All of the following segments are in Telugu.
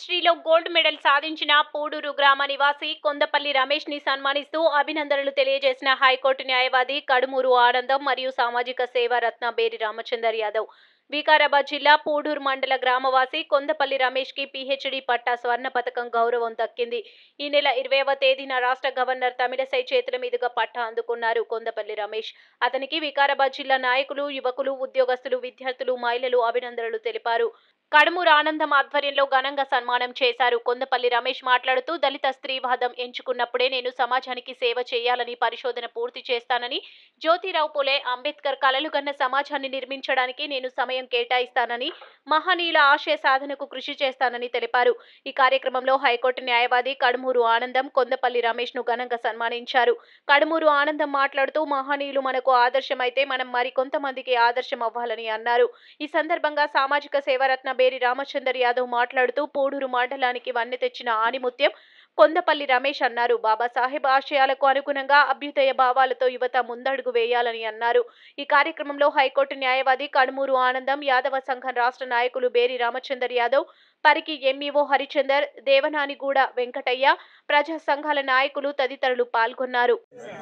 హిస్టరీలో గోల్డ్ మెడల్ సాధించిన పూడూరు గ్రామ నివాసి కొందపల్లి రమేష్ ని సన్మానిస్తూ అభినందనలు తెలియజేసిన హైకోర్టు న్యాయవాది కడుమూరు ఆనందం మరియు సామాజిక సేవ రత్న బేరి రామచందర్ యాదవ్ వికారాబాద్ జిల్లా పూడూరు మండల గ్రామవాసి కొందపల్లి రమేష్ కి పిహెచ్డి పట్టా స్వర్ణ పథకం గౌరవం దక్కింది ఈ నెల ఇరవైవ తేదీన రాష్ట్ర గవర్నర్ తమిళసై చేతుల మీదుగా పట్టా అందుకున్నారు కొందపల్లి రమేష్ అతనికి వికారాబాద్ జిల్లా నాయకులు యువకులు ఉద్యోగస్తులు విద్యార్థులు మహిళలు అభినందనలు తెలిపారు కడుమూరు ఆనందం ఆధ్వర్యంలో ఘనంగా సన్మానం చేశారు కొందపల్లి రమేష్ మాట్లాడుతూ దళిత స్త్రీవాదం ఎంచుకున్నప్పుడే నేను సమాజానికి సేవ చేయాలని పరిశోధన పూర్తి చేస్తానని జ్యోతిరావు పులే అంబేద్కర్ కలలుగన్న సమాజాన్ని నిర్మించడానికి నేను సమయం కేటాయిస్తానని మహనీయుల ఆశయ సాధనకు కృషి చేస్తానని తెలిపారు ఈ కార్యక్రమంలో హైకోర్టు న్యాయవాది కడుమూరు ఆనందం కొందపల్లి రమేష్ ను ఘనంగా సన్మానించారు కడుమూరు ఆనందం మాట్లాడుతూ మహనీయులు మనకు ఆదర్శమైతే మనం మరికొంతమందికి ఆదర్శం అవ్వాలని అన్నారు ఈ సందర్భంగా సామాజిక సేవరత్న బేరి రామచందర్ యాదవ్ మాట్లాడుతూ పూడూరు మండలానికి వన్నె తెచ్చిన ఆనిముత్యం కొందపల్లి రమేష్ అన్నారు బాబాసాహెబ్ ఆశయాలకు అనుగుణంగా అభ్యుదయ భావాలతో యువత ముందడుగు వేయాలని అన్నారు ఈ కార్యక్రమంలో హైకోర్టు న్యాయవాది కడుమూరు ఆనందం యాదవ సంఘం రాష్ట్ర నాయకులు బేరి రామచందర్ యాదవ్ పరికి ఎంఈఓ హరిచందర్ దేవనానిగూడ వెంకటయ్య ప్రజా సంఘాల నాయకులు తదితరులు పాల్గొన్నారు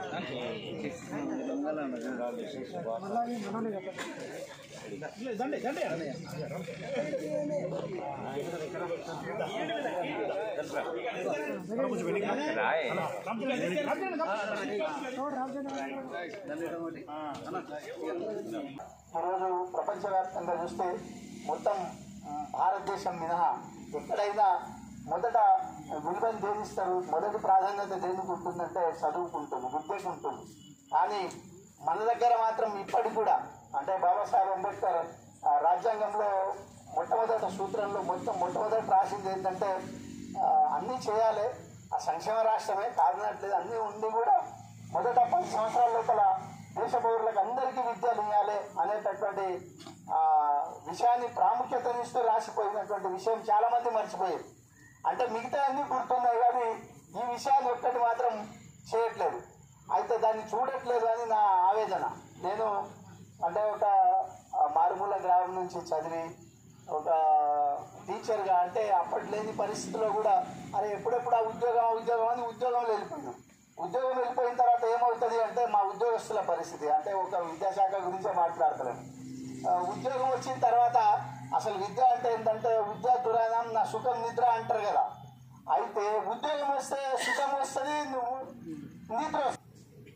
ఈరోజు ప్రపంచవ్యాప్తంగా చూస్తే మొత్తం మ్, భారతదేశం మినహా ఎక్కడైనా మొదట విలువను దేనిస్తారు మొదటి ప్రాధాన్యత దేనికి ఉంటుందంటే చదువుకు ఉంటుంది విద్యకు ఉంటుంది కానీ మన దగ్గర మాత్రం ఇప్పటికి కూడా అంటే బాబాసాహెబ్ అంబేద్కర్ ఆ, రాజ్యాంగంలో మొట్టమొదటి సూత్రంలో మొత్తం మొట్టమొదటి రాసింది ఏంటంటే ఆ, అన్నీ చేయాలి ఆ సంక్షేమ రాష్ట్రమే కాదనట్లేదు అన్నీ ఉండి కూడా మొదట పది సంవత్సరాల లోపల దేశ పౌరులకు అందరికీ విద్యలు ఇవ్వాలి అనేటటువంటి ఆ, విషయాన్ని ప్రాముఖ్యతనిస్తూ రాసిపోయినటువంటి విషయం చాలా మంది మర్చిపోయారు అంటే మిగతా అన్ని గుర్తున్నాయి కానీ ఈ విషయాన్ని ఒక్కటి మాత్రం చేయట్లేదు అయితే దాన్ని చూడట్లేదు అని నా ఆవేదన నేను అంటే ఒక ఆ, మారుమూల గ్రామం నుంచి చదివి ఒక టీచర్గా అంటే అప్పటి లేని పరిస్థితిలో కూడా అరే ఎప్పుడెప్పుడు ఆ ఉద్యోగం ఆ ఉద్యోగం అని ఉద్యోగంలో వెళ్ళిపోయినాం ఉద్యోగం వెళ్ళిపోయిన తర్వాత ఏమవుతుంది అంటే మా ఉద్యోగస్తుల పరిస్థితి అంటే ఒక విద్యాశాఖ గురించే మాట్లాడతలేము ఆ, ఉద్యోగం వచ్చిన తర్వాత అసలు విద్య అంటే ఏంటంటే విద్యా దురాణం నా సుఖం నిద్ర అంటారు కదా అయితే ఉద్యోగం వస్తే సుఖం వస్తుంది నువ్వు నిద్ర వస్తుంది.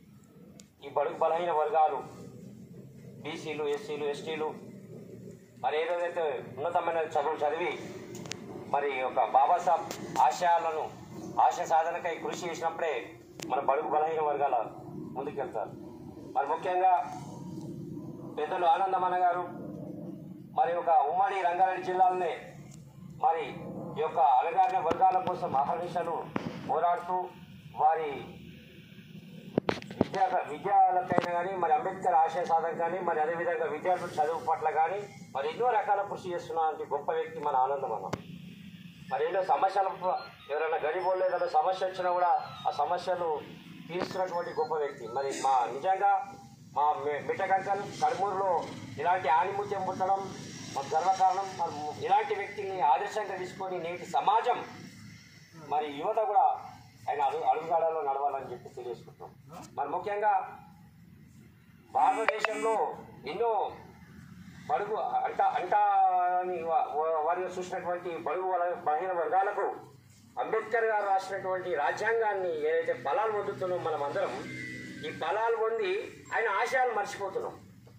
ఈ బడుగు బలహీన వర్గాలు బీసీలు ఎస్సీలు ఎస్టీలు మరి ఏదైతే ఉన్నతమైన చదువు చదివి మరి ఒక బాబాసాహెబ్ ఆశయాలను ఆశయ సాధనకై కృషి చేసినప్పుడే మన బడుగు బలహీన వర్గాల ముందుకెళ్తారు మరి ముఖ్యంగా పెద్దలు ఆనందమన్న గారు మరి ఒక ఉమ్మడి రంగారెడ్డి జిల్లాలోనే మరి ఈ యొక్క అలగారిన వర్గాల కోసం అహర్నిశలు పోరాడుతూ వారి విద్యా విద్యాలకైనా కానీ మరి అంబేద్కర్ ఆశయ సాధన కానీ మరి అదేవిధంగా విద్యార్థుల చదువు పట్ల కానీ మరి ఎన్నో రకాల కృషి చేస్తున్న గొప్ప వ్యక్తి మన ఆనందం అన్న మరి ఎన్నో సమస్యలు ఎవరైనా గరీబోళ్ళు ఏదైనా సమస్య వచ్చినా కూడా ఆ సమస్యలు తీరుస్తున్నటువంటి గొప్ప వ్యక్తి మరి మా నిజంగా మా మె- మిట్టకంకల్ కడుమూరులో ఇలాంటి ఆణిముత్యం పుట్టడం మాకు గర్వకారణం మరి ఇలాంటి వ్యక్తిని ఆదర్శంగా తీసుకొని నేటి సమాజం మరి యువత కూడా ఆయన అడుగు అడుగుజాడలో నడవాలని చెప్పి తెలియజేసుకుంటున్నాం మరి ముఖ్యంగా భారతదేశంలో ఎన్నో బడుగు అంట అంటాని వారిని చూసినటువంటి బడుగు వల- బలహీన వర్గాలకు అంబేద్కర్ గారు రాసినటువంటి రాజ్యాంగాన్ని ఏదైతే ఫలాలు పొందుతున్నాం మనం అందరం ఈ ఫలాలు పొంది ఆయన ఆశయాలు మర్చిపోతున్నాం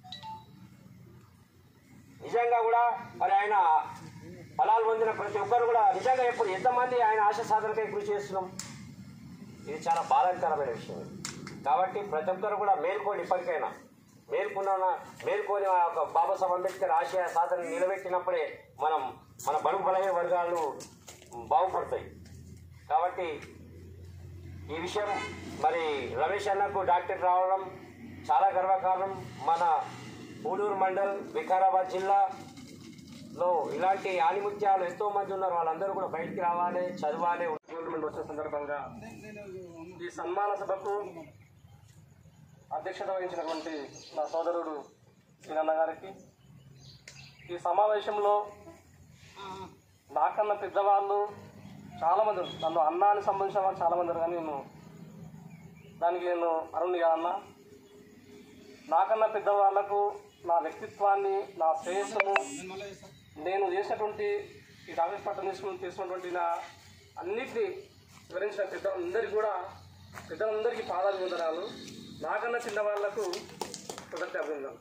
నిజంగా కూడా మరి ఆయన ఫలాలు పొందిన ప్రతి ఒక్కరు కూడా నిజంగా ఎప్పుడు ఎంతమంది ఆయన ఆశ సాధనకై కృషి చేస్తున్నాం ఇది చాలా బాధాకరమైన విషయం కాబట్టి ప్రతి ఒక్కరు కూడా మేల్కోండి ఇప్పటికైనా మేల్కొన్న మేల్కొని ఆ యొక్క బాబాసాహెబ్ అంబేద్కర్ ఆశయ సాధన నిలబెట్టినప్పుడే మనం మన బడుగు బలహీన వర్గాలు బాగుపడతాయి కాబట్టి ఈ విషయం మరి రమేష్ అన్నకు డాక్టర్ రావడం చాలా గర్వకారణం మన పూడూరు మండల్ వికారాబాద్ జిల్లాలో ఇలాంటి ఆనిముత్యాలు ఎంతో మంది ఉన్నారు వాళ్ళందరూ కూడా బయటికి రావాలి చదవాలి గవర్నమెంట్ వచ్చే సందర్భంగా ఈ సన్మాన సభకు అధ్యక్షత వహించినటువంటి నా సోదరుడు సీనన్న గారికి ఈ సమావేశంలో నాకన్నా పెద్దవాళ్ళు చాలామంది ఉన్నారు. నన్ను అన్న అని సంబంధించిన వాళ్ళు చాలామంది ఉన్నారు కానీ నేను దానికి నేను అరుణ్ని కాదన్నా నాకన్నా పెద్దవాళ్లకు నా వ్యక్తిత్వాన్ని నా శ్రేయస్సును నేను చేసినటువంటి ఈ కాంగ్రెస్ పట్టణం తీసుకుని తీసుకున్నటువంటి నా అన్నిటినీ వివరించిన పెద్దలందరికీ కూడా పెద్దలందరికీ పాదాలు వందనాలు నాకన్నా చిన్న వాళ్లకు మొదటి అభినందనలు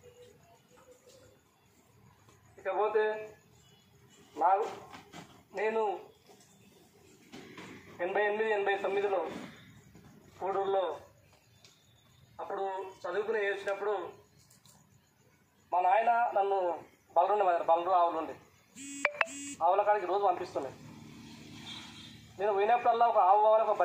ఇకపోతే నా నేను ఎనభై ఎనిమిది ఎనభై తొమ్మిదిలో కోడూరులో అప్పుడు చదువుకుని వచ్చినప్పుడు మా నాయన నన్ను బలరుండి మా దగ్గర బలరు ఆవులు ఉండే ఆవుల కాడికి రోజు పంపిస్తుండే నేను పోయినప్పుడల్లా ఒక ఆవు కావాలి ఒక